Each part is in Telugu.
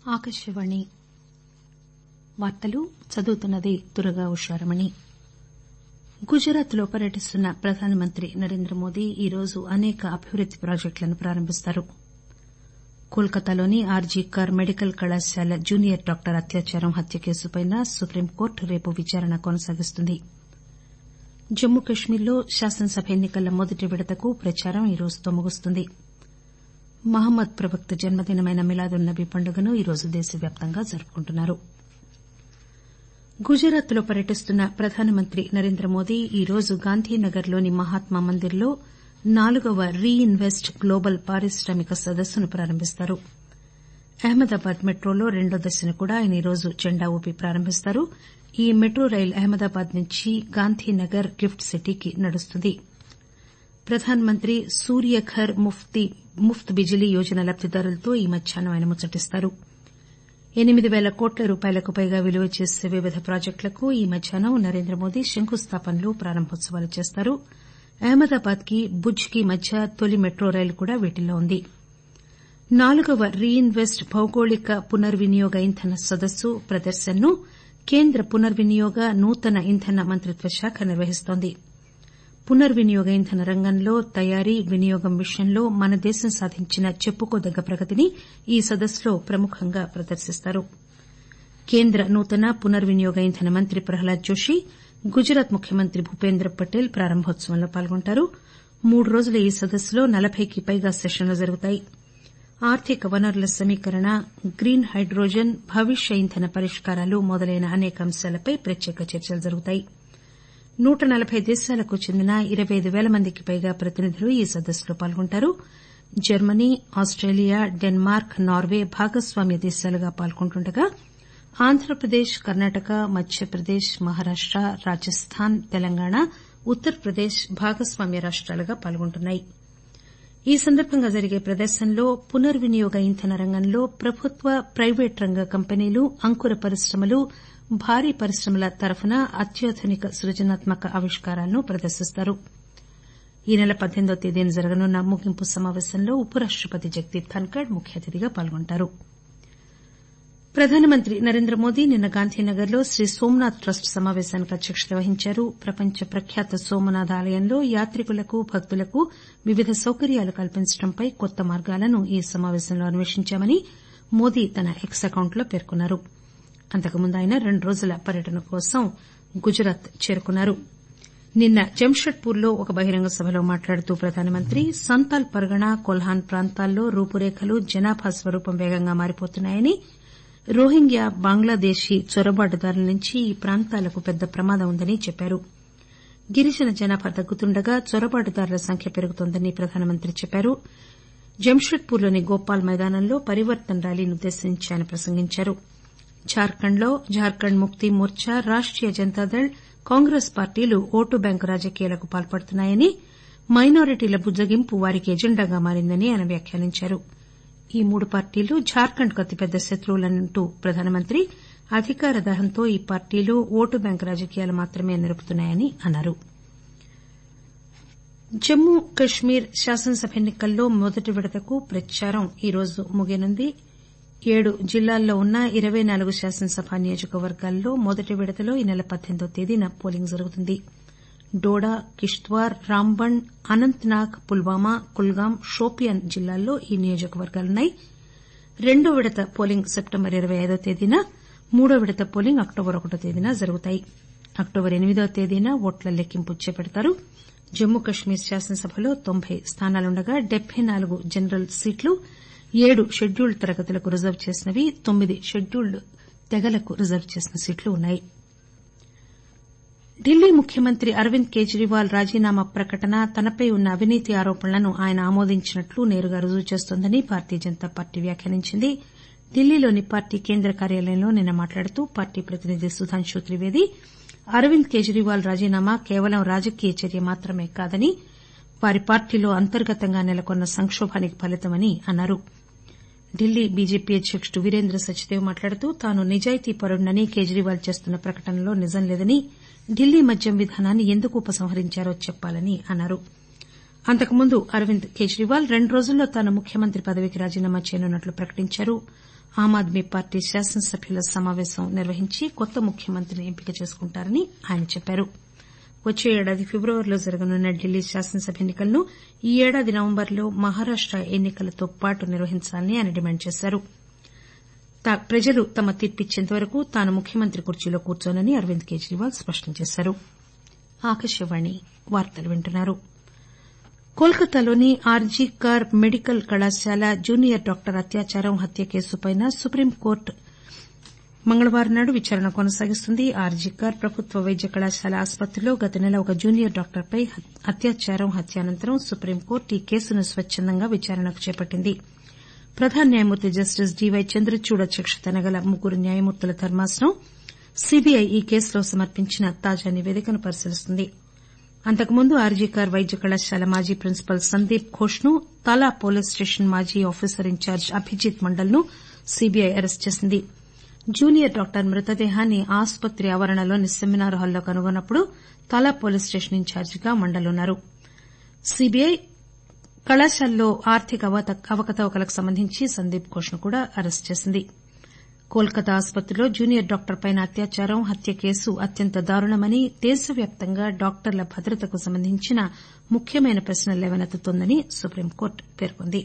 ఆకాశవాణి వార్తలు చదువుతున్నది దుర్గా ఉషారమణి గుజరాత్ లో పర్యటిస్తున్న ప్రధానమంత్రి నరేంద్రమోదీ ఈరోజు అనేక అభివృద్ది ప్రాజెక్టులను ప్రారంభిస్తారు కోల్కతాలోని ఆర్జీ కర్ మెడికల్ కళాశాల జూనియర్ డాక్టర్ అత్యాచారం హత్య కేసుపై సుప్రీంకోర్టు రేపు విచారణ కొనసాగిస్తుంది జమ్మూ కశ్మీర్లో శాసనసభ ఎన్ని కల మొదటి విడతకు ప్రచారం ఈరోజుతో ముగుస్తుంది మహమ్మద్ ప్రవక్త జన్మదినమైన మిలాదున్ నబీ పండుగను ఈరోజు దేశవ్యాప్తంగా జరుపుకుంటున్నారు గుజరాత్ లో పర్యటిస్తున్న ప్రధానమంత్రి నరేంద్రమోదీ ఈరోజు గాంధీనగర్ లోని మహాత్మా మందిర్ లో నాలుగవ రీ ఇన్వెస్ట్ గ్లోబల్ పారిశ్రామిక సదస్సును ప్రారంభిస్తారు అహ్మదాబాద్ మెట్రోలో రెండో దశను కూడా ఆయన ఈరోజు జెండా ఊపి ప్రారంభిస్తారు ఈ మెట్రో రైలు అహ్మదాబాద్ నుంచి గాంధీనగర్ గిఫ్ట్ సిటీకి నడుస్తుంది ప్రధానమంత్రి సూర్యఘర్ ముఫ్త్ బిజిలీ యోజన లబ్దిదారులతో ఈ మధ్యాహ్నం ఆయన ముచ్చటిస్తారు ఎనిమిది పేల కోట్ల రూపాయలకు పైగా విలువ చేసే వివిధ ప్రాజెక్టులకు ఈ మధ్యాహ్నం నరేంద్రమోదీ శంకుస్థాపనలు ప్రారంభోత్సవాలు చేస్తారు అహ్మదాబాద్ కి భుజ్ కి మధ్య తొలి మెట్రో రైలు కూడా వీటిల్లో ఉంది నాలుగవ రీ ఇన్వెస్ట్ భౌగోళిక పునర్వినియోగ ఇంధన సదస్సు ప్రదర్శనను కేంద్ర పునర్వినియోగ నూతన ఇంధన మంత్రిత్వ శాఖ నిర్వహిస్తోంది పునర్వినియోగ ఇంధన రంగంలో తయారీ వినియోగం విషయంలో మన దేశం సాధించిన చెప్పుకోదగ్గ ప్రగతిని ఈ సదస్సులో ప్రముఖంగా ప్రదర్శిస్తారు కేంద్ర నూతన పునర్వినియోగ ఇంధన మంత్రి ప్రహ్లాద్ జోషి గుజరాత్ ముఖ్యమంత్రి భూపేంద్ర పటేల్ ప్రారంభోత్సవంలో పాల్గొంటారు మూడు రోజుల ఈ సదస్సులో నలబైకి పైగా సెషన్లు జరుగుతాయి ఆర్థిక వనరుల సమీకరణ గ్రీన్ హైడ్రోజన్ భవిష్య ఇంధన పరిష్కారాలు మొదలైన అనేక అంశాలపై ప్రత్యేక చర్చలు జరుగుతాయి నూట నలబై దేశాలకు చెందిన ఇరవై అయిదు పేల మందికి పైగా ప్రతినిధులు ఈ సదస్సులో పాల్గొంటారు జర్మనీ ఆస్టేలియా డెన్మార్క్ నార్వే భాగస్వామ్య దేశాలుగా పాల్గొంటుండగా ఆంధ్రప్రదేశ్ కర్ణాటక మధ్యప్రదేశ్ మహారాష్ట రాజస్థాన్ తెలంగాణ ఉత్తరప్రదేశ్ భాగస్వామ్య రాష్టాలుగా పాల్గొంటున్నాయి ఈ సందర్బంగా జరిగే ప్రదర్శనలో పునర్వినియోగ ఇంధన రంగంలో ప్రభుత్వ ప్రైవేటు రంగ కంపెనీలు అంకుర పరిశ్రమలు భారీ పరిశ్రమల తరఫున అత్యాధునిక సృజనాత్మక ఆవిష్కారాలను ప్రదర్శిస్తారు ఈ నెల పద్దెనిమిదో తేదీన జరగనున్న ముగింపు సమాపేశంలో ఉపరాష్టపతి జగదీప్ ధన్కర్ ముఖ్య అతిథిగా పాల్గొంటారు ప్రధానమంత్రి నరేంద్రమోదీ నిన్న గాంధీనగర్ లో శ్రీ సోమనాథ్ ట్రస్ట్ సమాపేశానికి అధ్యక్షత వహించారు ప్రపంచ ప్రఖ్యాత సోమనాథ్ ఆలయంలో యాత్రికులకు భక్తులకు వివిధ సౌకర్యాలు కల్పించడంపై కొత్త మార్గాలను ఈ సమాపేశంలో అన్వేషించామని మోదీ తన ఎక్స్ అకౌంట్ లో పేర్కొన్నారు అంతకుముందు ఆయన రెండు రోజుల పర్యటన కోసం గుజరాత్ చేరుకున్నారు నిన్న జంషెడ్పూర్ లో ఒక బహిరంగ సభలో మాట్లాడుతూ ప్రధానమంత్రి సంతాల్ పరగణ కొల్హాన్ ప్రాంతాల్లో రూపురేఖలు జనాభా స్వరూపం వేగంగా మారిపోతున్నాయని రోహింగ్యా బంగ్లాదేశీ చొరబాటుదారుల నుంచి ఈ ప్రాంతాలకు పెద్ద ప్రమాదం ఉందని చెప్పారు గిరిజన జనాభా తగ్గుతుండగా చొరబాటుదారుల సంఖ్య పెరుగుతోందని ప్రధానమంత్రి చెప్పారు జంషెడ్పూర్ లోని గోపాల్ మైదానంలో పరివర్తన్ ర్యాలీని ఉద్దేశించి ఆయన ప్రసంగించారు జార్ఖండ్ లో జార్ఖండ్ ముక్తి మోర్చా రాష్టీయ జనతాదళ్ కాంగ్రెస్ పార్టీలు ఓటు బ్యాంకు రాజకీయాలకు పాల్పడుతున్నాయని మైనారిటీల బుజ్జగింపు వారికి ఎజెండాగా మారిందని ఆయన వ్యాఖ్యానించారు ఈ మూడు పార్టీలు జార్ఖండ్ కు అతిపెద్ద శత్రువులంటూ ప్రధానమంత్రి అధికార దాహంతో ఈ పార్టీలు ఓటు బ్యాంకు రాజకీయాలు మాత్రమే నిలుపుతున్నాయని అన్నారు జమ్మూ కశ్మీర్ శాసనసభ ఎన్ని కల్లో మొదటి విడతకు ప్రచారం ఈరోజు ముగియనుంది ఏడు జిల్లాల్లో ఉన్న ఇరవై నాలుగు శాసనసభ నియోజకవర్గాల్లో మొదటి విడతలో ఈ నెల పద్దెనిమిదో తేదీన పోలింగ్ జరుగుతుంది డోడా కిష్త్వార్ రాంబన్ అనంత్ నాగ్ పుల్వామా కుల్గాం షోపియాన్ జిల్లాల్లో ఈ నియోజకవర్గాలున్నాయి రెండో విడత పోలింగ్ సెప్టెంబర్ ఇరవై ఐదో తేదీన మూడో విడత పోలింగ్ అక్టోబర్ ఒకటో తేదీన జరుగుతాయి అక్టోబర్ ఎనిమిదో తేదీన ఓట్ల లెక్కింపు చేపడతారు జమ్మూ కశ్మీర్ శాసనసభలో తొంభై స్థానాలుండగా డెబ్బై నాలుగు జనరల్ సీట్లు ఏడు షెడ్యూల్డ్ తరగతులకు రిజర్వ్ చేసినవి తొమ్మిది షెడ్యూల్డ్ తెగలకు రిజర్వ్ చేసిన సీట్లు ఉన్నాయి ఢిల్లీ ముఖ్యమంత్రి అరవింద్ కేజ్రీవాల్ రాజీనామా ప్రకటన తనపై ఉన్న అవినీతి ఆరోపణలను ఆయన ఆమోదించినట్లు నేరుగా రుజువు చేస్తోందని భారతీయ జనతా పార్టీ వ్యాఖ్యానించింది ఢిల్లీలోని పార్టీ కేంద్ర కార్యాలయంలో నిన్న మాట్లాడుతూ పార్టీ ప్రతినిధి సుధాంశు త్రివేది అరవింద్ కేజ్రీవాల్ రాజీనామా కేవలం రాజకీయ చర్య మాత్రమే కాదని వారి పార్టీలో అంతర్గతంగా నెలకొన్న సంకోభానికి ఫలితమని అన్నారు ఢిల్లీ బీజేపీ అధ్యకుడు వీరేంద్ర సచ్దేవ్ మాట్లాడుతూ తాను నిజాయితీపరుడినని కేజ్రీవాల్ చేస్తున్న ప్రకటనలో నిజం లేదని ఢిల్లీ మద్యం విధానాన్ని ఎందుకు ఉపసంహరించారో చెప్పాలని అన్నారు అంతకుముందు అరవింద్ కేజ్రీవాల్ రెండు రోజుల్లో తాను ముఖ్యమంత్రి పదవికి రాజీనామా చేయనున్నట్లు ప్రకటించారు ఆమ్ ఆద్మీ పార్టీ శాసనసభ్యుల సమాపేశం నిర్వహించి కొత్త ముఖ్యమంత్రిని ఎంపిక చేసుకుంటారని ఆయన చెప్పారు వచ్చే ఏడాది ఫిబ్రవరిలో జరగనున్న ఢిల్లీ శాసనసభ ఎన్ని కలను ఈ ఏడాది నవంబర్లో మహారాష్ట ఎన్ని కలతో పాటు నిర్వహించాలని ఆయన డిమాండ్ చేశారు ప్రజలు తమ తీర్పిచ్చేంత వరకు తాను ముఖ్యమంత్రి కుర్చీలో కూర్చోనని అరవింద్ కేజ్రీవాల్ స్పష్టం చేశారు కోల్కతాలోని ఆర్జీ కర్ మెడికల్ కళాశాల జూనియర్ డాక్టర్ అత్యాచారం హత్య కేసుపై సుప్రీంకోర్టు మంగళవారం నాడు విచారణ కొనసాగిస్తుంది ఆర్జీ కర్ ప్రభుత్వ వైద్య కళాశాల ఆసుపత్రిలో గత నెల ఒక జూనియర్ డాక్టర్పై అత్యాచారం హత్య అనంతరం సుప్రీంకోర్టు ఈ కేసును స్వచ్చందంగా విచారణకు చేపట్టింది ప్రధాన న్యాయమూర్తి జస్టిస్ డీవై చంద్రచూడ్ అధ్యక్షతన గల ముగ్గురు న్యాయమూర్తుల ధర్మాసనం సీబీఐ ఈ కేసులో సమర్పించిన తాజా నివేదికను పరిశీలిస్తుంది అంతకుముందు ఆర్జీకర్ వైద్య కళాశాల మాజీ ప్రిన్సిపల్ సందీప్ ఘోష్ ను తలా పోలీస్ స్టేషన్ మాజీ ఆఫీసర్ ఇన్ఛార్జ్ అభిజిత్ మండల్ ను సీబీఐ అరెస్టు చేసింది జూనియర్ డాక్టర్ మృతదేహాన్ని ఆసుపత్రి ఆవరణలోని సెమినార్ హాల్లో కనుగొన్నప్పుడు తలా పోలీస్ స్టేషన్ ఇన్ఛార్జిగా మండల్ ఉన్నారు సీబీఐ కళాశాలలో ఆర్థిక అవకతవకలకు సంబంధించి సందీప్ ఘోష్ ను కూడా అరెస్టు చేసింది కోల్కతా ఆసుపత్రిలో జూనియర్ డాక్టర్పై అత్యాచారం హత్య కేసు అత్యంత దారుణమని దేశవ్యాప్తంగా డాక్టర్ల భద్రతకు సంబంధించిన ముఖ్యమైన ప్రశ్నలు లేవనెత్తుతోందని సుప్రీంకోర్టు పేర్కొంది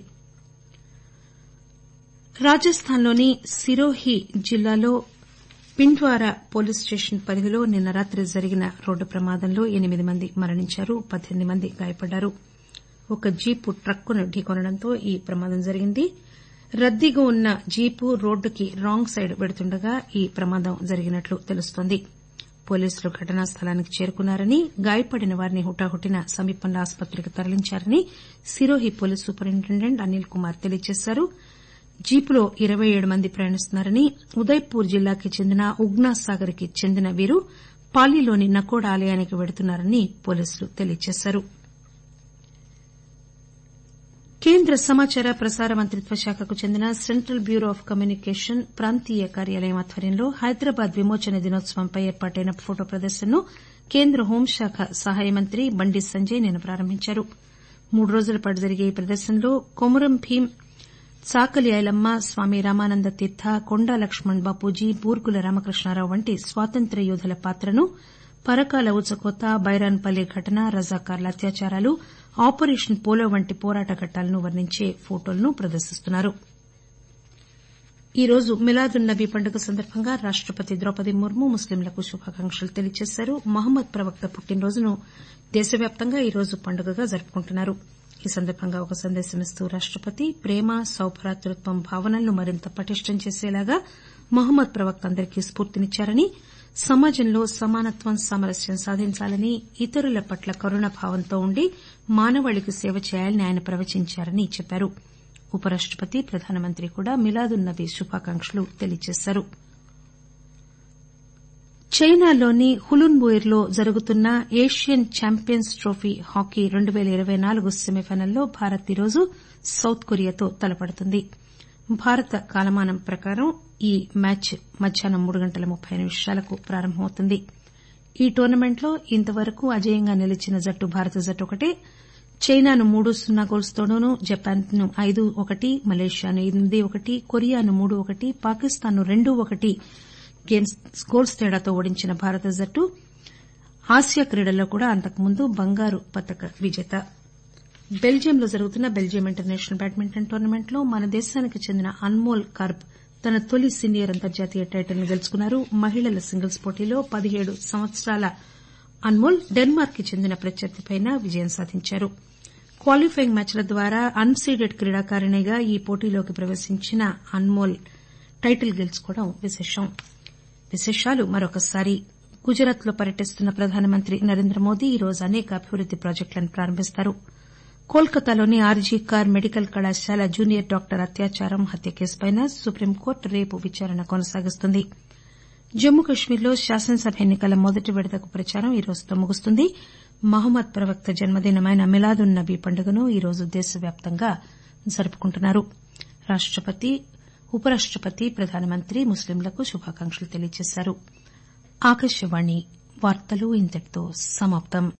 రాజస్థాన్లోని సిరోహి జిల్లాలో పిండ్వారా పోలీస్ స్టేషన్ పరిధిలో నిన్న రాత్రి జరిగిన రోడ్డు ప్రమాదంలో ఎనిమిది మంది మరణించారు పద్దెనిమిది మంది గాయపడ్డారు ఒక జీపు ట్రక్కును ఢీకొనడంతో ఈ ప్రమాదం జరిగింది రద్దీగా ఉన్న జీపు రోడ్డుకి రాంగ్ సైడ్ వెడుతుండగా ఈ ప్రమాదం జరిగినట్లు తెలుస్తోంది పోలీసులు ఘటనా స్థలానికి చేరుకున్నారని గాయపడిన వారిని హుటాహుటిన సమీపంలో ఆసుపత్రికి తరలించారని సిరోహి పోలీస్ సూపరింటెండెంట్ అనిల్ కుమార్ తెలియజేశారు జీపులో ఇరవై ఏడు మంది ప్రయాణిస్తున్నారని ఉదయ్పూర్ జిల్లాకి చెందిన ఉగ్నాసాగర్ కి చెందిన వీరు పాలీలోని నకోడా ఆలయానికి వెడుతున్నారని పోలీసులు తెలియజేశారు కేంద్ర సమాచార ప్రసార మంత్రిత్వ శాఖకు చెందిన సెంట్రల్ బ్యూరో ఆఫ్ కమ్యూనికేషన్ ప్రాంతీయ కార్యాలయం ఆధ్వర్యంలో హైదరాబాద్ విమోచన దినోత్సవంపై ఏర్పాటైన ఫోటో ప్రదర్శనను కేంద్ర హోంశాఖ సహాయ మంత్రి బండి సంజయ్ నిన్న ప్రారంభించారు మూడు రోజుల పాటు జరిగే ఈ ప్రదర్శనలో కొమురం భీం చాకలి ఐలమ్మ స్వామి రామానంద తీర్థ కొండా లక్ష్మణ్ బాపూజీ బూర్గుల రామకృష్ణారావు వంటి స్వాతంత్ర్య యోధుల పాత్రను పరకాల ఊచకోత బైరాన్పల్లి ఘటన రజాకార్ల అత్యాచారాలు ఆపరేషన్ పోలో వంటి పోరాట ఘట్టాలను వర్ణించే ఫోటోలను ప్రదర్శిస్తున్నారు ఈ రోజు మిలాదున్ నబీ పండుగ సందర్భంగా రాష్టపతి ద్రౌపది ముర్ము ముస్లింలకు శుభాకాంక్షలు తెలియజేశారు మహమ్మద్ ప్రవక్త పుట్టినరోజును దేశవ్యాప్తంగా ఈ రోజు పండుగగా జరుపుకుంటున్నారు ఈ సందర్భంగా ఒక సందేశం ఇస్తూ రాష్టపతి ప్రేమ సౌభ్రాతృత్వం భావనలను మరింత పటిష్టం చేసేలాగా మహమ్మద్ ప్రవక్త అందరికీ స్పూర్తినిచ్చారని సమాజంలో సమానత్వం సామరస్యం సాధించాలని ఇతరుల పట్ల కరుణాభావంతో ఉండి మానవాళికి సేవ చేయాలని ఆయన ప్రవచించారని చెప్పారు ఉపరాష్టపతి ప్రధానమంత్రి కూడా మిలాదున్ నబీ శుభాకాంక్షలు తెలియజేశారు చైనాలోని హులున్బుయిర్లో జరుగుతున్న ఏషియన్ చాంపియన్స్ ట్రోఫీ హాకీ రెండు పేల ఇరవై నాలుగు సెమీఫైనల్లో భారత్ ఈరోజు సౌత్ కొరియాతో తలపడుతుంది భారత కాలమానం ప్రకారం ఈ మ్యాచ్ మధ్యాహ్నం మూడు గంటల ముప్పై నిమిషాలకు ప్రారంభమవుతుంది ఈ టోర్నమెంట్లో ఇంతవరకు అజేయంగా నిలిచిన జట్టు భారత జట్టు ఒకటే చైనాను మూడు సున్నా గోల్స్తోనూ జపాన్ను ఐదు ఒకటి మలేషియాను ఎనిమిది ఒకటి కొరియాను మూడు ఒకటి పాకిస్తాన్ను రెండు ఒకటి గోల్స్ తేడాతో ఓడించిన భారత జట్టు ఆసియా క్రీడల్లో కూడా అంతకుముందు బంగారు పతక విజేత బెల్జియంలో జరుగుతున్న బెల్జియం ఇంటర్నేషనల్ బ్యాడ్మింటన్ టోర్నమెంట్లో మన దేశానికి చెందిన అన్మోల్ కార్ప్ తన తొలి సీనియర్ అంతర్జాతీయ టైటిల్ను గెలుచుకున్నారు మహిళల సింగిల్స్ పోటీలో పదిహేడు సంవత్సరాల అన్మోల్ డెన్మార్క్ కి చెందిన ప్రత్యర్థిపై విజయం సాధించారు క్వాలిఫైయింగ్ మ్యాచ్ల ద్వారా అన్ సీడెడ్ క్రీడాకారిణిగా ఈ పోటీలోకి ప్రవేశించిన అన్మోల్ టైటిల్ గెలుచుకోవడం విశేషం విశేషాలు మరొకసారి గుజరాత్ లో పర్యటిస్తున్న ప్రధానమంత్రి నరేంద్ర మోదీ ఈరోజు అనేక అభివృద్ది ప్రాజెక్టులను ప్రారంభిస్తారు కోల్కతాలోని ఆర్జీ కార్ మెడికల్ కళాశాల జూనియర్ డాక్టర్ అత్యాచారం హత్య కేసుపై సుప్రీంకోర్టు రేపు విచారణ కొనసాగిస్తుంది జమ్మూ కశ్మీర్లో శాసనసభ ఎన్ని కల మొదటి విడతకు ప్రచారం ఈ రోజుతో ముగుస్తుంది మహమ్మద్ ప్రవక్త జన్మదినమైన మిలాదున్ నబీ పండుగను ఈరోజు దేశవ్యాప్తంగా జరుపుకుంటున్నారు రాష్టపతి ఉపరాష్టపతి ప్రధానమంత్రి ముస్లింలకు శుభాకాంక్షలు తెలియజేశారు